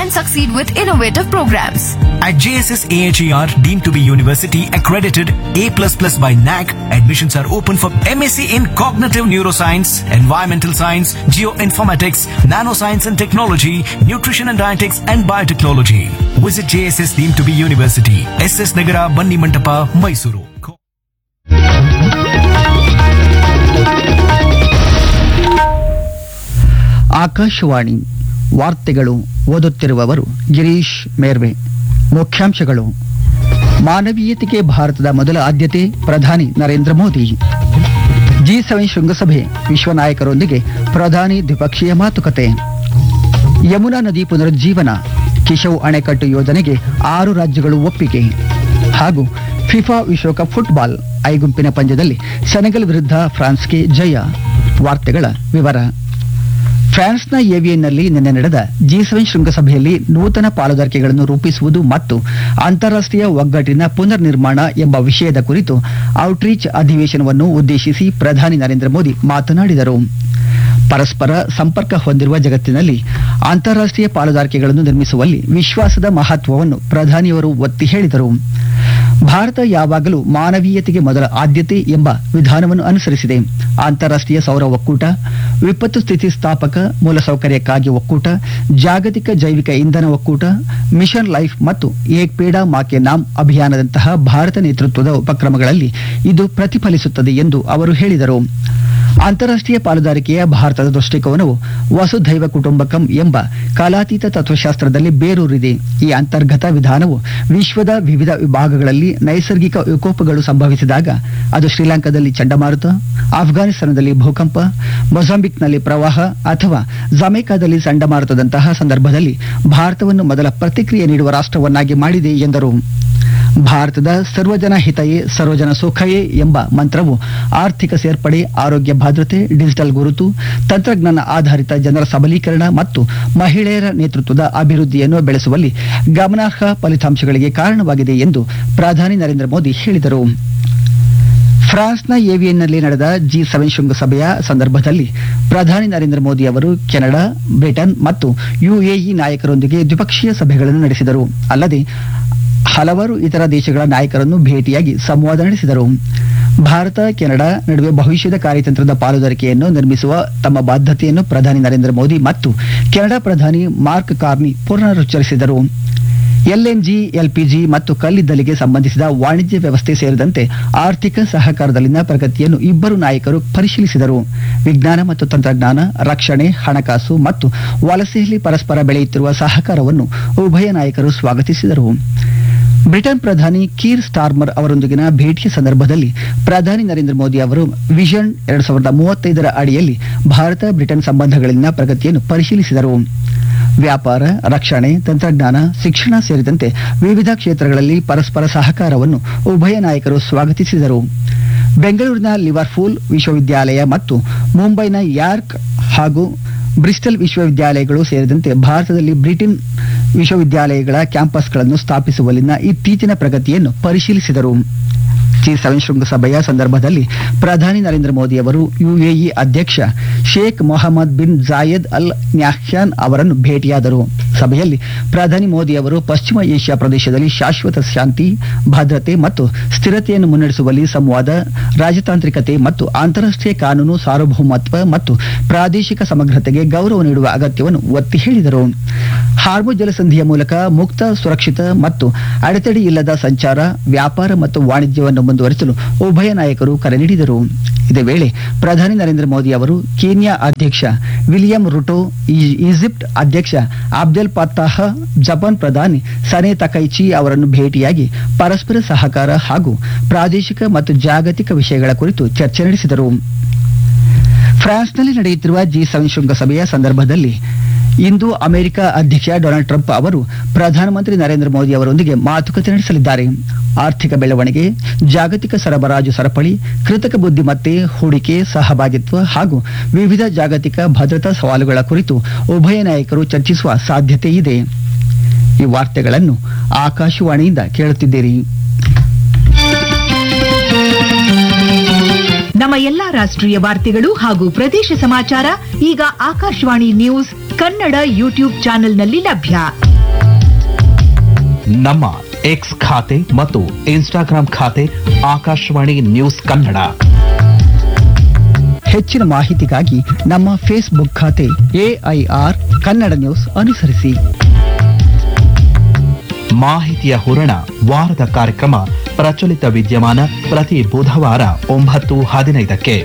and succeed with innovative programs. At JSS AHER, deemed to be university accredited A++ by NAC, admissions are open for MSc in Cognitive Neuroscience, Environmental Science, Geoinformatics, Nanoscience and Technology, Nutrition and Dietetics and Biotechnology. Visit JSS deemed to be university, SS Nagara, Banni Mantapa, Mysuru. Akashvani ವಾರ್ತೆಗಳು ಓದುತ್ತಿರುವವರು ಗಿರೀಶ್ ಮೇರ್ವೆ ಮುಖ್ಯಾಂಶಗಳು ಮಾನವೀಯತೆಗೆ ಭಾರತದ ಮೊದಲ ಆದ್ಯತೆ ಪ್ರಧಾನಿ Narendra Modi G seven ಶೃಂಗಸಭೆ ವಿಶ್ವ ನಾಯಕರೊಂದಿಗೆ ಪ್ರಧಾನಿ ದ್ವಿಪಕ್ಷೀಯ ಮಾತುಕತೆ ಯಮುನಾ ನದಿ ಪುನರುಜ್ಜೀವನ ಕಿಶವ್ ಅಣೆಕಟ್ಟು ಯೋಜನೆಗೆ ಆರು ರಾಜ್ಯಗಳು ಒಪ್ಪಿಗೆ ಹಾಗೂ ಫಿಫಾ ವಿಶ್ವಕಪ್ ಫುಟ್ಬಾಲ್ ಐ ಗುಂಪಿನ ಪಂದ್ಯದಲ್ಲಿ ಸೆನೆಗಲ್ ವಿರುದ್ಧ ಫ್ರಾನ್ಸ್ಗೆ ಜಯ ವಾರ್ತೆಗಳ ವಿವರ ಫ್ರಾನ್ಸ್ನ ಏವಿಯನ್ನಲ್ಲಿ ನಿನ್ನೆ ನಡೆದ ಜಿ ಸೆವೆನ್ ಶೃಂಗಸಭೆಯಲ್ಲಿ ನೂತನ ಪಾಲುದಾರಿಕೆಗಳನ್ನು ರೂಪಿಸುವುದು ಮತ್ತು ಅಂತಾರಾಷ್ಟ್ರೀಯ ಒಗ್ಗಟ್ಟಿನ ಪುನರ್ ನಿರ್ಮಾಣ ಎಂಬ ವಿಷಯದ ಕುರಿತು ಔಟ್ರೀಚ್ ಅಧಿವೇಶನವನ್ನು ಉದ್ದೇಶಿಸಿ ಪ್ರಧಾನಿ ನರೇಂದ್ರ ಮೋದಿ ಮಾತನಾಡಿದರು ಪರಸ್ಪರ ಸಂಪರ್ಕ ಹೊಂದಿರುವ ಜಗತ್ತಿನಲ್ಲಿ ಅಂತಾರಾಷ್ಟ್ರೀಯ ಪಾಲುದಾರಿಕೆಗಳನ್ನು ನಿರ್ಮಿಸುವಲ್ಲಿ ವಿಶ್ವಾಸದ ಮಹತ್ವವನ್ನು ಪ್ರಧಾನಿಯವರು ಒತ್ತಿ ಹೇಳಿದರು ಭಾರತ ಯಾವಾಗಲೂ ಮಾನವೀಯತೆಗೆ ಮೊದಲ ಆದ್ಯತೆ ಎಂಬ ವಿಧಾನವನ್ನು ಅನುಸರಿಸಿದೆ ಅಂತಾರಾಷ್ಟ್ರೀಯ ಸೌರ ಒಕ್ಕೂಟ ವಿಪತ್ತು ಸ್ಥಿತಿ ಸ್ಥಾಪಕ ಮೂಲಸೌಕರ್ಯಕ್ಕಾಗಿ ಒಕ್ಕೂಟ ಜಾಗತಿಕ ಜೈವಿಕ ಇಂಧನ ಒಕ್ಕೂಟ ಮಿಷನ್ ಲೈಫ್ ಮತ್ತು ಏಕ್ ಪೇಡಾ ಮಾಕೆ ನಾಮ್ ಅಭಿಯಾನದಂತಹ ಭಾರತ ನೇತೃತ್ವದ ಉಪಕ್ರಮಗಳಲ್ಲಿ ಇದು ಪ್ರತಿಫಲಿಸುತ್ತದೆ ಎಂದು ಅವರು ಹೇಳಿದರು ಅಂತಾರಾಷ್ಟ್ರೀಯ ಪಾಲುದಾರಿಕೆಯ ಭಾರತದ ದೃಷ್ಟಿಕೋನವು ವಸುಧೈವ ಕುಟುಂಬಕಂ ಎಂಬ ಕಾಲಾತೀತ ತತ್ವಶಾಸ್ತ್ರದಲ್ಲಿ ಬೇರೂರಿದೆ ಈ ಅಂತರ್ಗತ ವಿಧಾನವು ವಿಶ್ವದ ವಿವಿಧ ವಿಭಾಗಗಳಲ್ಲಿ ನೈಸರ್ಗಿಕ ವಿಕೋಪಗಳು ಸಂಭವಿಸಿದಾಗ ಅದು ಶ್ರೀಲಂಕಾದಲ್ಲಿ ಚಂಡಮಾರುತ ಆಫ್ಘಾನಿಸ್ತಾನದಲ್ಲಿ ಭೂಕಂಪ ಮೊಜಾಂಬಿಕ್ನಲ್ಲಿ ಪ್ರವಾಹ ಅಥವಾ ಜಮೈಕಾದಲ್ಲಿ ಚಂಡಮಾರುತದಂತಹ ಸಂದರ್ಭದಲ್ಲಿ ಭಾರತವನ್ನು ಮೊದಲ ಪ್ರತಿಕ್ರಿಯೆ ನೀಡುವ ರಾಷ್ಟ್ರವನ್ನಾಗಿ ಮಾಡಿದೆ ಎಂದರು ಭಾರತದ ಸರ್ವಜನ ಹಿತಯೇ ಸರ್ವಜನ ಸುಖಯೇ ಎಂಬ ಮಂತ್ರವು ಆರ್ಥಿಕ ಸೇರ್ಪಡೆ ಆರೋಗ್ಯ ಭದ್ರತೆ ಡಿಜಿಟಲ್ ಗುರುತು ತಂತ್ರಜ್ಞಾನ ಆಧಾರಿತ ಜನರ ಸಬಲೀಕರಣ ಮತ್ತು ಮಹಿಳೆಯರ ನೇತೃತ್ವದ ಅಭಿವೃದ್ಧಿಯನ್ನು ಬೆಳೆಸುವಲ್ಲಿ ಗಮನಾರ್ಹ ಫಲಿತಾಂಶಗಳಿಗೆ ಕಾರಣವಾಗಿದೆ ಎಂದು ಪ್ರಧಾನಿ ನರೇಂದ್ರ ಮೋದಿ ಹೇಳಿದರು ಫ್ರಾನ್ಸ್ನ ಏವಿಯನ್ನಲ್ಲಿ ನಡೆದ ಜಿ ಸೆವೆನ್ ಶೃಂಗಸಭೆಯ ಸಂದರ್ಭದಲ್ಲಿ ಪ್ರಧಾನಿ ನರೇಂದ್ರ ಮೋದಿ ಅವರು ಕೆನಡಾ ಬ್ರಿಟನ್ ಮತ್ತು ಯುಎಇ ನಾಯಕರೊಂದಿಗೆ ದ್ವಿಪಕ್ಷೀಯ ಸಭೆಗಳನ್ನು ನಡೆಸಿದರು ಅಲ್ಲದೆ ಹಲವಾರು ಇತರ ದೇಶಗಳ ನಾಯಕರನ್ನು ಭೇಟಿಯಾಗಿ ಸಂವಾದ ನಡೆಸಿದರು ಭಾರತ ಕೆನಡಾ ನಡುವೆ ಭವಿಷ್ಯದ ಕಾರ್ಯತಂತ್ರದ ಪಾಲುದಾರಿಕೆಯನ್ನು ನಿರ್ಮಿಸುವ ತಮ್ಮ ಬಾಧ್ಯತೆಯನ್ನು ಪ್ರಧಾನಿ ನರೇಂದ್ರ ಮೋದಿ ಮತ್ತು ಕೆನಡಾ ಪ್ರಧಾನಿ ಮಾರ್ಕ್ ಕಾರ್ನಿ ಪುನರುಚ್ಚರಿಸಿದರು ಎಲ್ಎನ್ಜಿ ಎಲ್ಪಿಜಿ ಮತ್ತು ಕಲ್ಲಿದ್ದಲಿಗೆ ಸಂಬಂಧಿಸಿದ ವಾಣಿಜ್ಯ ವ್ಯವಸ್ಥೆ ಸೇರಿದಂತೆ ಆರ್ಥಿಕ ಸಹಕಾರದಲ್ಲಿನ ಪ್ರಗತಿಯನ್ನು ಇಬ್ಬರು ನಾಯಕರು ಪರಿಶೀಲಿಸಿದರು ವಿಜ್ಞಾನ ಮತ್ತು ತಂತ್ರಜ್ಞಾನ ರಕ್ಷಣೆ ಹಣಕಾಸು ಮತ್ತು ವಲಸೆಯಲ್ಲಿ ಪರಸ್ಪರ ಬೆಳೆಯುತ್ತಿರುವ ಸಹಕಾರವನ್ನು ಉಭಯ ನಾಯಕರು ಸ್ವಾಗತಿಸಿದರು ಬ್ರಿಟನ್ ಪ್ರಧಾನಿ ಕೀರ್ ಸ್ಟಾರ್ಮರ್ ಅವರೊಂದಿಗಿನ ಭೇಟಿಯ ಸಂದರ್ಭದಲ್ಲಿ ಪ್ರಧಾನಿ ನರೇಂದ್ರ ಮೋದಿ ಅವರು ವಿಷನ್ ಎರಡ್ ಸಾವಿರದ ಮೂವತ್ತೈದರ ಅಡಿಯಲ್ಲಿ ಭಾರತ ಬ್ರಿಟನ್ ಸಂಬಂಧಗಳಲ್ಲಿನ ಪ್ರಗತಿಯನ್ನು ಪರಿಶೀಲಿಸಿದರು ವ್ಯಾಪಾರ ರಕ್ಷಣೆ ತಂತ್ರಜ್ಞಾನ ಶಿಕ್ಷಣ ಸೇರಿದಂತೆ ವಿವಿಧ ಕ್ಷೇತ್ರಗಳಲ್ಲಿ ಪರಸ್ಪರ ಸಹಕಾರವನ್ನು ಉಭಯ ನಾಯಕರು ಸ್ವಾಗತಿಸಿದರು ಬೆಂಗಳೂರಿನ ಲಿವರ್ಪೂಲ್ ವಿಶ್ವವಿದ್ಯಾಲಯ ಮತ್ತು ಮುಂಬೈನ ಯಾರ್ಕ್ ಹಾಗೂ ಬ್ರಿಸ್ಟಲ್ ವಿಶ್ವವಿದ್ಯಾಲಯಗಳು ಸೇರಿದಂತೆ ಭಾರತದಲ್ಲಿ ಬ್ರಿಟನ್ ವಿಶ್ವವಿದ್ಯಾಲಯಗಳ ಕ್ಯಾಂಪಸ್ಗಳನ್ನು ಸ್ಥಾಪಿಸುವಲ್ಲಿನ ಇತ್ತೀಚಿನ ಪ್ರಗತಿಯನ್ನು ಪರಿಶೀಲಿಸಿದರು ಜಿ ಸೆವೆನ್ ಶೃಂಗಸಭೆಯ ಸಂದರ್ಭದಲ್ಲಿ ಪ್ರಧಾನಿ ನರೇಂದ್ರ ಮೋದಿ ಅವರು ಯುಎಇ ಅಧ್ಯಕ್ಷ ಶೇಖ್ ಮೊಹಮ್ಮದ್ ಬಿನ್ ಜಾಯದ್ ಅಲ್ ನ್ಯಾಹ್ಯಾನ್ ಅವರನ್ನು ಭೇಟಿಯಾದರು ಸಭೆಯಲ್ಲಿ ಪ್ರಧಾನಿ ಮೋದಿ ಅವರು ಪಶ್ಚಿಮ ಏಷ್ಯಾ ಪ್ರದೇಶದಲ್ಲಿ ಶಾಶ್ವತ ಶಾಂತಿ ಭದ್ರತೆ ಮತ್ತು ಸ್ಥಿರತೆಯನ್ನು ಮುನ್ನಡೆಸುವಲ್ಲಿ ಸಂವಾದ ರಾಜತಾಂತ್ರಿಕತೆ ಮತ್ತು ಅಂತಾರಾಷ್ಟ್ರೀಯ ಕಾನೂನು ಸಾರ್ವಭೌಮತ್ವ ಮತ್ತು ಪ್ರಾದೇಶಿಕ ಸಮಗ್ರತೆಗೆ ಗೌರವ ನೀಡುವ ಅಗತ್ಯವನ್ನು ಒತ್ತಿ ಹೇಳಿದರು ಹಾರ್ಮೋ ಜಲಸಂಧಿಯ ಮೂಲಕ ಮುಕ್ತ ಸುರಕ್ಷಿತ ಮತ್ತು ಅಡೆತಡೆ ಇಲ್ಲದ ಸಂಚಾರ ವ್ಯಾಪಾರ ಮತ್ತು ವಾಣಿಜ್ಯವನ್ನು ಮುಂದುವರಿಸಲು ಉಭಯ ನಾಯಕರು ಕರೆ ನೀಡಿದರು ಇದೇ ವೇಳೆ ಪ್ರಧಾನಿ ನರೇಂದ್ರ ಮೋದಿ ಅವರು ಕೀನ್ಯಾ ಅಧ್ಯಕ್ಷ ವಿಲಿಯಂ ರುಟೋ ಈ- ಈಜಿಪ್ಟ್ ಅಧ್ಯಕ್ಷ ಅಬ್ದೆಲ್ ಫತ್ತಾಹ್ ಜಪಾನ್ ಪ್ರಧಾನಿ ಸನೆ ತಕೈಚಿ ಅವರನ್ನು ಭೇಟಿಯಾಗಿ ಪರಸ್ಪರ ಸಹಕಾರ ಹಾಗೂ ಪ್ರಾದೇಶಿಕ ಮತ್ತು ಜಾಗತಿಕ ವಿಷಯಗಳ ಕುರಿತು ಚರ್ಚೆ ನಡೆಸಿದರು ಫ್ರಾನ್ಸ್ನಲ್ಲಿ ನಡೆಯುತ್ತಿರುವ ಜಿ ಸೆವೆನ್ ಶೃಂಗಸಭೆಯ ಸಂದರ್ಭದಲ್ಲಿ ಇಂದು ಅಮೆರಿಕ ಅಧ್ಯಕ್ಷ ಡೊನಾಲ್ಡ್ ಟ್ರಂಪ್ ಅವರು ಪ್ರಧಾನಮಂತ್ರಿ ನರೇಂದ್ರ ಮೋದಿ ಅವರೊಂದಿಗೆ ಮಾತುಕತೆ ನಡೆಸಲಿದ್ದಾರೆ ಆರ್ಥಿಕ ಬೆಳವಣಿಗೆ ಜಾಗತಿಕ ಸರಬರಾಜು ಸರಪಳಿ ಕೃತಕ ಬುದ್ಧಿಮತ್ತೆ ಹೂಡಿಕೆ ಸಹಭಾಗಿತ್ವ ಹಾಗೂ ವಿವಿಧ ಜಾಗತಿಕ ಭದ್ರತಾ ಸವಾಲುಗಳ ಕುರಿತು ಉಭಯ ನಾಯಕರು ಚರ್ಚಿಸುವ ಸಾಧ್ಯತೆ ಇದೆ ಈ ವಾರ್ತೆಗಳನ್ನು ಆಕಾಶವಾಣಿಯಿಂದ ಕೇಳುತ್ತಿದ್ದೀರಿ ನಮ್ಮ ಎಲ್ಲಾ ರಾಷ್ಟ್ರೀಯ ವಾರ್ತೆಗಳು ಹಾಗೂ ಪ್ರದೇಶ ಸಮಾಚಾರ ಈಗ ಆಕಾಶವಾಣಿ ನ್ಯೂಸ್ ಕನ್ನಡ ಯೂಟ್ಯೂಬ್ ಚಾನೆಲ್ನಲ್ಲಿ ಲಭ್ಯ ನಮ್ಮ ಎಕ್ಸ್ ಖಾತೆ ಮತ್ತು ಇನ್ಸ್ಟಾಗ್ರಾಂ ಖಾತೆ ಆಕಾಶವಾಣಿ ನ್ಯೂಸ್ ಕನ್ನಡ ಹೆಚ್ಚಿನ ಮಾಹಿತಿಗಾಗಿ ನಮ್ಮ ಫೇಸ್ಬುಕ್ ಖಾತೆ ಎಐಆರ್ ಕನ್ನಡ ನ್ಯೂಸ್ ಅನುಸರಿಸಿ ಮಾಹಿತಿಯ ಹೂರಣ ವಾರದ ಕಾರ್ಯಕ್ರಮ ಪ್ರಚಲಿತ ವಿದ್ಯಮಾನ ಪ್ರತಿ ಬುಧವಾರ ಒಂಬತ್ತು ಹದಿನೈದಕ್ಕೆ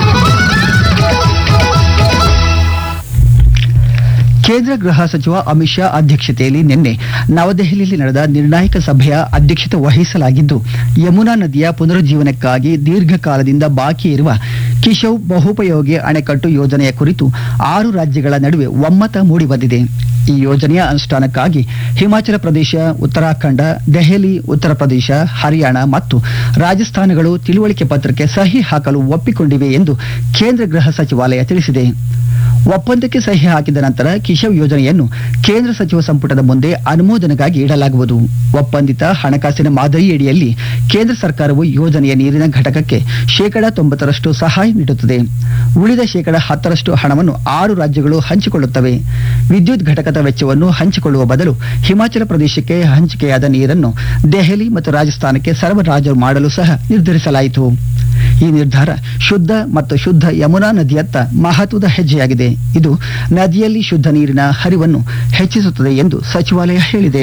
ಕೇಂದ್ರ ಗೃಹ ಸಚಿವ ಅಮಿತ್ ಶಾ ಅಧ್ಯಕ್ಷತೆಯಲ್ಲಿ ನಿನ್ನೆ ನವದೆಹಲಿಯಲ್ಲಿ ನಡೆದ ನಿರ್ಣಾಯಕ ಸಭೆಯ ಅಧ್ಯಕ್ಷತೆ ವಹಿಸಲಾಗಿದ್ದು ಯಮುನಾ ನದಿಯ ಪುನರುಜ್ಜೀವನಕ್ಕಾಗಿ ದೀರ್ಘಕಾಲದಿಂದ ಬಾಕಿ ಇರುವ ಕಿಶವ್ ಬಹುಪಯೋಗಿ ಅಣೆಕಟ್ಟು ಯೋಜನೆಯ ಕುರಿತು ಆರು ರಾಜ್ಯಗಳ ನಡುವೆ ಒಮ್ಮತ ಮೂಡಿಬಂದಿದೆ ಈ ಯೋಜನೆಯ ಅನುಷ್ಠಾನಕ್ಕಾಗಿ ಹಿಮಾಚಲ ಪ್ರದೇಶ ಉತ್ತರಾಖಂಡ ದೆಹಲಿ ಉತ್ತರ ಪ್ರದೇಶ ಹರಿಯಾಣ ಮತ್ತು ರಾಜಸ್ಥಾನಗಳು ತಿಳುವಳಿಕೆ ಪತ್ರಕ್ಕೆ ಸಹಿ ಹಾಕಲು ಒಪ್ಪಿಕೊಂಡಿವೆ ಎಂದು ಕೇಂದ್ರ ಗೃಹ ಸಚಿವಾಲಯ ತಿಳಿಸಿದೆ ಒಪ್ಪಂದಕ್ಕೆ ಸಹಿ ಹಾಕಿದ ನಂತರ ಕಿಶವ್ ಯೋಜನೆಯನ್ನು ಕೇಂದ್ರ ಸಚಿವ ಸಂಪುಟದ ಮುಂದೆ ಅನುಮೋದನೆಗಾಗಿ ಇಡಲಾಗುವುದು ಒಪ್ಪಂದಿತ ಹಣಕಾಸಿನ ಮಾದರಿಯಡಿಯಲ್ಲಿ ಕೇಂದ್ರ ಸರ್ಕಾರವು ಯೋಜನೆಯ ನೀರಿನ ಘಟಕಕ್ಕೆ ಶೇಕಡ ತೊಂಬತ್ತರಷ್ಟು ಸಹಾಯ ನೀಡುತ್ತದೆ ಉಳಿದ ಶೇಕಡ ಹತ್ತರಷ್ಟು ಹಣವನ್ನು ಆರು ರಾಜ್ಯಗಳು ಹಂಚಿಕೊಳ್ಳುತ್ತವೆ ವಿದ್ಯುತ್ ಘಟಕದ ವೆಚ್ಚವನ್ನು ಹಂಚಿಕೊಳ್ಳುವ ಬದಲು ಹಿಮಾಚಲ ಪ್ರದೇಶಕ್ಕೆ ಹಂಚಿಕೆಯಾದ ನೀರನ್ನು ದೆಹಲಿ ಮತ್ತು ರಾಜಸ್ಥಾನಕ್ಕೆ ಸರಬರಾಜು ಮಾಡಲು ಸಹ ನಿರ್ಧರಿಸಲಾಯಿತು ಈ ನಿರ್ಧಾರ ಶುದ್ಧ ಮತ್ತು ಶುದ್ಧ ಯಮುನಾ ನದಿಯತ್ತ ಮಹತ್ವದ ಹೆಜ್ಜೆಯಾಗಿದೆ ಇದು ನದಿಯಲ್ಲಿ ಶುದ್ಧ ನೀರಿನ ಹರಿವನ್ನು ಹೆಚ್ಚಿಸುತ್ತದೆ ಎಂದು ಸಚಿವಾಲಯ ಹೇಳಿದೆ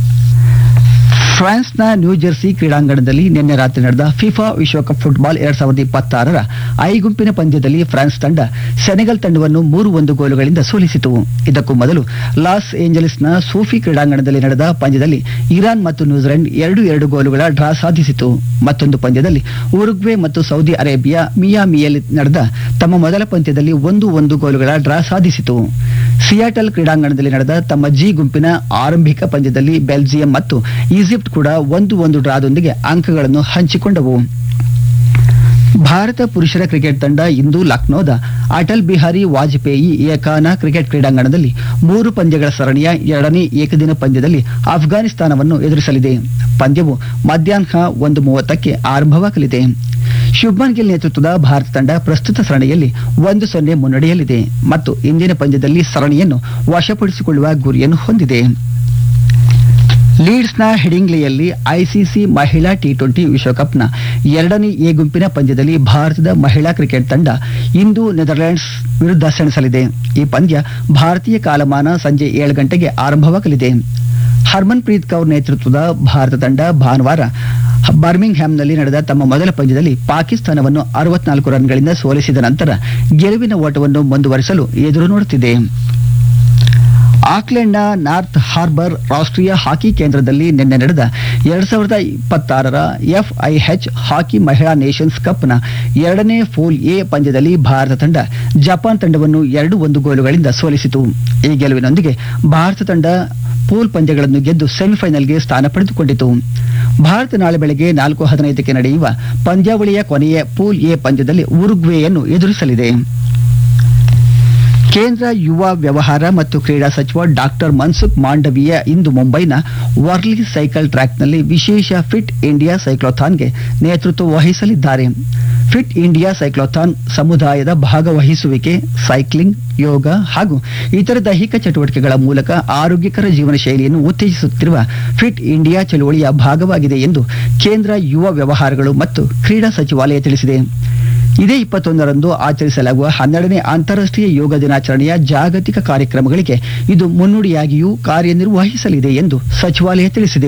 ಫ್ರಾನ್ಸ್ನ ನ್ಯೂ ಜೆರ್ಸಿ ಕ್ರೀಡಾಂಗಣದಲ್ಲಿ ನಿನ್ನೆ ರಾತ್ರಿ ನಡೆದ ಫಿಫಾ ವಿಶ್ವಕಪ್ ಫುಟ್ಬಾಲ್ ಎರಡ್ ಸಾವಿರದ ಇಪ್ಪತ್ತಾರರ ಐ ಗುಂಪಿನ ಪಂದ್ಯದಲ್ಲಿ ಫ್ರಾನ್ಸ್ ತಂಡ ಸೆನೆಗಲ್ ತಂಡವನ್ನು ಮೂರು ಒಂದು ಗೋಲುಗಳಿಂದ ಸೋಲಿಸಿತು ಇದಕ್ಕೂ ಮೊದಲು ಲಾಸ್ ಏಂಜಲೀಸ್ನ ಸೂಫಿ ಕ್ರೀಡಾಂಗಣದಲ್ಲಿ ನಡೆದ ಪಂದ್ಯದಲ್ಲಿ ಇರಾನ್ ಮತ್ತು ನ್ಯೂಜಿಲೆಂಡ್ ಎರಡು ಎರಡು ಗೋಲುಗಳ ಡ್ರಾ ಸಾಧಿಸಿತು ಮತ್ತೊಂದು ಪಂದ್ಯದಲ್ಲಿ ಉರುಗ್ವೆ ಮತ್ತು ಸೌದಿ ಅರೇಬಿಯಾ ಮಿಯಾಮಿಯಲ್ಲಿ ನಡೆದ ತಮ್ಮ ಮೊದಲ ಪಂದ್ಯದಲ್ಲಿ ಒಂದು ಒಂದು ಗೋಲುಗಳ ಡ್ರಾ ಸಾಧಿಸಿತು ಸಿಯಾಟಲ್ ಕ್ರೀಡಾಂಗಣದಲ್ಲಿ ನಡೆದ ತಮ್ಮ ಜಿ ಗುಂಪಿನ ಆರಂಭಿಕ ಪಂದ್ಯದಲ್ಲಿ ಬೆಲ್ಜಿಯಂ ಮತ್ತು ಈಜಿಪ್ಟ್ ಕೂಡ ಒಂದು ಒಂದು ಡ್ರಾದೊಂದಿಗೆ ಅಂಕಗಳನ್ನು ಹಂಚಿಕೊಂಡವು ಭಾರತ ಪುರುಷರ ಕ್ರಿಕೆಟ್ ತಂಡ ಇಂದು ಲಕ್ನೋದ ಅಟಲ್ ಬಿಹಾರಿ ವಾಜಪೇಯಿ ಏಕಾನ ಕ್ರಿಕೆಟ್ ಕ್ರೀಡಾಂಗಣದಲ್ಲಿ ಮೂರು ಪಂದ್ಯಗಳ ಸರಣಿಯ ಎರಡನೇ ಏಕದಿನ ಪಂದ್ಯದಲ್ಲಿ ಅಫ್ಘಾನಿಸ್ತಾನವನ್ನು ಎದುರಿಸಲಿದೆ ಪಂದ್ಯವು ಮಧ್ಯಾಹ್ನ ಒಂದು ಮೂವತ್ತಕ್ಕೆ ಆರಂಭವಾಗಲಿದೆ ಶುಭ್ಮನ್ ಗಿಲ್ ನೇತೃತ್ವದ ಭಾರತ ತಂಡ ಪ್ರಸ್ತುತ ಸರಣಿಯಲ್ಲಿ ಒಂದು ಸೊನ್ನೆ ಮುನ್ನಡೆಯಲ್ಲಿದೆ ಮತ್ತು ಇಂದಿನ ಪಂದ್ಯದಲ್ಲಿ ಸರಣಿಯನ್ನು ವಶಪಡಿಸಿಕೊಳ್ಳುವ ಗುರಿಯನ್ನು ಹೊಂದಿದೆ ಲೀಡ್ಸ್ನ ಹೆಡಿಂಗ್ಲಿಯಲ್ಲಿ ಐಸಿಸಿ ಮಹಿಳಾ ಟಿ ಟ್ವೆಂಟಿ ವಿಶ್ವಕಪ್ನ ಎರಡನೇ ಎ ಗುಂಪಿನ ಪಂದ್ಯದಲ್ಲಿ ಭಾರತದ ಮಹಿಳಾ ಕ್ರಿಕೆಟ್ ತಂಡ ಇಂದು ನೆದರ್ಲೆಂಡ್ಸ್ ವಿರುದ್ಧ ಸೆಣಸಲಿದೆ ಈ ಪಂದ್ಯ ಭಾರತೀಯ ಕಾಲಮಾನ ಸಂಜೆ ಏಳು ಗಂಟೆಗೆ ಆರಂಭವಾಗಲಿದೆ ಹರ್ಮನ್ ಪ್ರೀತ್ ಕೌರ್ ನೇತೃತ್ವದ ಭಾರತ ತಂಡ ಭಾನುವಾರ ಬರ್ಮಿಂಗ್ ಹ್ಯಾಮ್ನಲ್ಲಿ ನಡೆದ ತಮ್ಮ ಮೊದಲ ಪಂದ್ಯದಲ್ಲಿ ಪಾಕಿಸ್ತಾನವನ್ನು ಅರವತ್ನಾಲ್ಕು ರನ್ಗಳಿಂದ ಸೋಲಿಸಿದ ನಂತರ ಗೆಲುವಿನ ಓಟವನ್ನು ಮುಂದುವರಿಸಲು ಎದುರು ನೋಡುತ್ತಿದೆ ಆಕ್ಲೆಂಡ್ನ ನಾರ್ತ್ ಹಾರ್ಬರ್ ರಾಷ್ಟ್ರೀಯ ಹಾಕಿ ಕೇಂದ್ರದಲ್ಲಿ ನಿನ್ನೆ ನಡೆದ ಎರಡ್ ಸಾವಿರದ ಇಪ್ಪತ್ತಾರರ ಎಫ್ಐಎಚ್ ಹಾಕಿ ಮಹಿಳಾ ನೇಷನ್ಸ್ ಕಪ್ನ ಎರಡನೇ ಫೂಲ್ ಎ ಪಂದ್ಯದಲ್ಲಿ ಭಾರತ ತಂಡ ಜಪಾನ್ ತಂಡವನ್ನು ಎರಡು ಒಂದು ಗೋಲುಗಳಿಂದ ಸೋಲಿಸಿತು ಈ ಗೆಲುವಿನೊಂದಿಗೆ ಭಾರತ ತಂಡ ಪೂಲ್ ಪಂದ್ಯಗಳನ್ನು ಗೆದ್ದು ಸೆಮಿಫೈನಲ್ಗೆ ಸ್ಥಾನ ಪಡೆದುಕೊಂಡಿತು ಭಾರತ ನಾಳೆ ಬೆಳಗ್ಗೆ ನಾಲ್ಕು ಹದಿನೈದಕ್ಕೆ ನಡೆಯುವ ಪಂದ್ಯಾವಳಿಯ ಕೊನೆಯ ಪೂಲ್ ಎ ಪಂದ್ಯದಲ್ಲಿ ಉರುಗ್ವೆಯನ್ನು ಎದುರಿಸಲಿದೆ ಕೇಂದ್ರ ಯುವ ವ್ಯವಹಾರ ಮತ್ತು ಕ್ರೀಡಾ ಸಚಿವ ಡಾಕ್ಟರ್ ಮನ್ಸುಖ್ ಮಾಂಡವೀಯ ಇಂದು ಮುಂಬೈನ ವರ್ಲಿ ಸೈಕಲ್ ಟ್ರ್ಯಾಕ್ನಲ್ಲಿ ವಿಶೇಷ ಫಿಟ್ ಇಂಡಿಯಾ ಸೈಕ್ಲೋಥಾನ್ಗೆ ನೇತೃತ್ವ ವಹಿಸಲಿದ್ದಾರೆ ಫಿಟ್ ಇಂಡಿಯಾ ಸೈಕ್ಲೋಥಾನ್ ಸಮುದಾಯದ ಭಾಗವಹಿಸುವಿಕೆ ಸೈಕ್ಲಿಂಗ್ ಯೋಗ ಹಾಗೂ ಇತರ ದೈಹಿಕ ಚಟುವಟಿಕೆಗಳ ಮೂಲಕ ಆರೋಗ್ಯಕರ ಜೀವನ ಶೈಲಿಯನ್ನು ಉತ್ತೇಜಿಸುತ್ತಿರುವ ಫಿಟ್ ಇಂಡಿಯಾ ಚಳುವಳಿಯ ಭಾಗವಾಗಿದೆ ಎಂದು ಕೇಂದ್ರ ಯುವ ವ್ಯವಹಾರಗಳು ಮತ್ತು ಕ್ರೀಡಾ ಸಚಿವಾಲಯ ತಿಳಿಸಿದೆ ಇದೇ ಇಪ್ಪತ್ತೊಂದರಂದು ಆಚರಿಸಲಾಗುವ ಹನ್ನೆರಡನೇ ಅಂತಾರಾಷ್ಟ್ರೀಯ ಯೋಗ ದಿನಾಚರಣೆಯ ಜಾಗತಿಕ ಕಾರ್ಯಕ್ರಮಗಳಿಗೆ ಇದು ಮುನ್ನುಡಿಯಾಗಿಯೂ ಕಾರ್ಯನಿರ್ವಹಿಸಲಿದೆ ಎಂದು ಸಚಿವಾಲಯ ತಿಳಿಸಿದೆ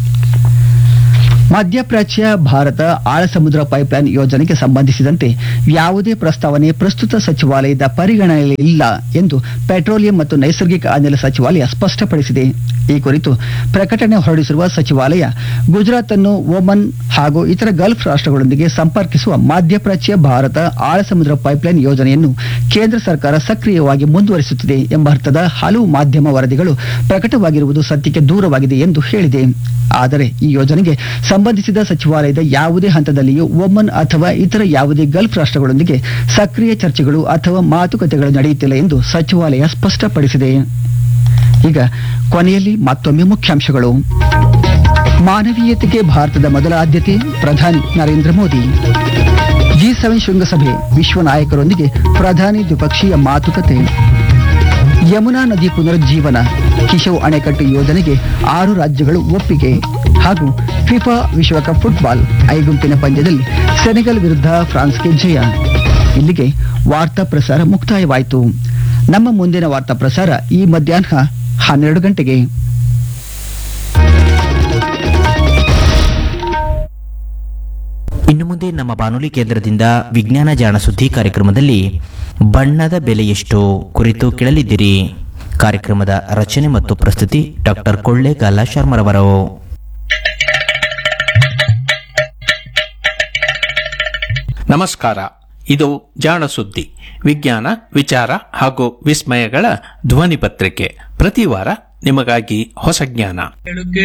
ಮಧ್ಯಪ್ರಾಚ್ಯ ಭಾರತ ಆಳ ಸಮುದ್ರ ಪೈಪ್ಲೈನ್ ಯೋಜನೆಗೆ ಸಂಬಂಧಿಸಿದಂತೆ ಯಾವುದೇ ಪ್ರಸ್ತಾವನೆ ಪ್ರಸ್ತುತ ಸಚಿವಾಲಯದ ಪರಿಗಣನೆಯಲ್ಲಿ ಇಲ್ಲ ಎಂದು ಪೆಟ್ರೋಲಿಯಂ ಮತ್ತು ನೈಸರ್ಗಿಕ ಅನಿಲ ಸಚಿವಾಲಯ ಸ್ಪಷ್ಟಪಡಿಸಿದೆ ಈ ಕುರಿತು ಪ್ರಕಟಣೆ ಹೊರಡಿಸಿರುವ ಸಚಿವಾಲಯ ಗುಜರಾತ್ ಅನ್ನು ಓಮನ್ ಹಾಗೂ ಇತರ ಗಲ್ಫ್ ರಾಷ್ಟ್ರಗಳೊಂದಿಗೆ ಸಂಪರ್ಕಿಸುವ ಮಧ್ಯಪ್ರಾಚ್ಯ ಭಾರತ ಆಳ ಸಮುದ್ರ ಪೈಪ್ಲೈನ್ ಯೋಜನೆಯನ್ನು ಕೇಂದ್ರ ಸರ್ಕಾರ ಸಕ್ರಿಯವಾಗಿ ಮುಂದುವರಿಸುತ್ತಿದೆ ಎಂಬ ಅರ್ಥದ ಹಲವು ಮಾಧ್ಯಮ ವರದಿಗಳು ಪ್ರಕಟವಾಗಿರುವುದು ಸತ್ಯಕ್ಕೆ ದೂರವಾಗಿದೆ ಎಂದು ಹೇಳಿದೆ ಆದರೆ ಈ ಯೋಜನೆಗೆ ಸಂಬಂಧಿಸಿದ ಸಚಿವಾಲಯದ ಯಾವುದೇ ಹಂತದಲ್ಲಿಯೂ ಒಮನ್ ಅಥವಾ ಇತರ ಯಾವುದೇ ಗಲ್ಫ್ ರಾಷ್ಟ್ರಗಳೊಂದಿಗೆ ಸಕ್ರಿಯ ಚರ್ಚೆಗಳು ಅಥವಾ ಮಾತುಕತೆಗಳು ನಡೆಯುತ್ತಿಲ್ಲ ಎಂದು ಸಚಿವಾಲಯ ಸ್ಪಷ್ಟಪಡಿಸಿದೆ ಈಗ ಕೊನೆಯಲ್ಲಿ ಮತ್ತೊಮ್ಮೆ ಮುಖ್ಯಾಂಶಗಳು ಮಾನವೀಯತೆಗೆ ಭಾರತದ ಮೊದಲ ಆದ್ಯತೆ ಪ್ರಧಾನಿ ನರೇಂದ್ರ ಮೋದಿ ಜಿ ಸೆವೆನ್ ಶೃಂಗಸಭೆ ವಿಶ್ವ ನಾಯಕರೊಂದಿಗೆ ಪ್ರಧಾನಿ ದ್ವಿಪಕ್ಷೀಯ ಮಾತುಕತೆ ಯಮುನಾ ನದಿ ಪುನರುಜ್ಜೀವನ ಕಿಶವ್ ಅಣೆಕಟ್ಟು ಯೋಜನೆಗೆ ಆರು ರಾಜ್ಯಗಳು ಒಪ್ಪಿಗೆ ಹಾಗೂ ಫಿಫಾ ವಿಶ್ವಕಪ್ ಫುಟ್ಬಾಲ್ ಐ ಗುಂಪಿನ ಪಂದ್ಯದಲ್ಲಿ ಸೆನೆಗಲ್ ವಿರುದ್ಧ ಫ್ರಾನ್ಸ್ಗೆ ಜಯ ಇಲ್ಲಿಗೆ ವಾರ್ತಾ ಪ್ರಸಾರ ಮುಕ್ತಾಯವಾಯಿತು ನಮ್ಮ ಮುಂದಿನ ವಾರ್ತಾ ಪ್ರಸಾರ ಈ ಮಧ್ಯಾಹ್ನ ಹನ್ನೆರಡು ಗಂಟೆಗೆ ಇನ್ನು ಮುಂದೆ ನಮ್ಮ ಬಾನುಲಿ ಕೇಂದ್ರದಿಂದ ವಿಜ್ಞಾನ ಜಾಣ ಸುದ್ದಿ ಕಾರ್ಯಕ್ರಮದಲ್ಲಿ ಬಣ್ಣದ ಬೆಲೆ ಎಷ್ಟು ಕುರಿತು ಕೇಳಲಿದ್ದೀರಿ ಕಾರ್ಯಕ್ರಮದ ರಚನೆ ಮತ್ತು ಪ್ರಸ್ತುತಿ ಡಾಕ್ಟರ್ ಕೊಳ್ಳೇಗಾಲ ಶರ್ಮರವರು ನಮಸ್ಕಾರ ಇದು ಜಾಣ ಸುದ್ದಿ ವಿಜ್ಞಾನ ವಿಚಾರ ಹಾಗೂ ವಿಸ್ಮಯಗಳ ಧ್ವನಿ ಪತ್ರಿಕೆ ಪ್ರತಿ ವಾರ ನಿಮಗಾಗಿ ಹೊಸ ಜ್ಞಾನ ಬೆಳಗ್ಗೆ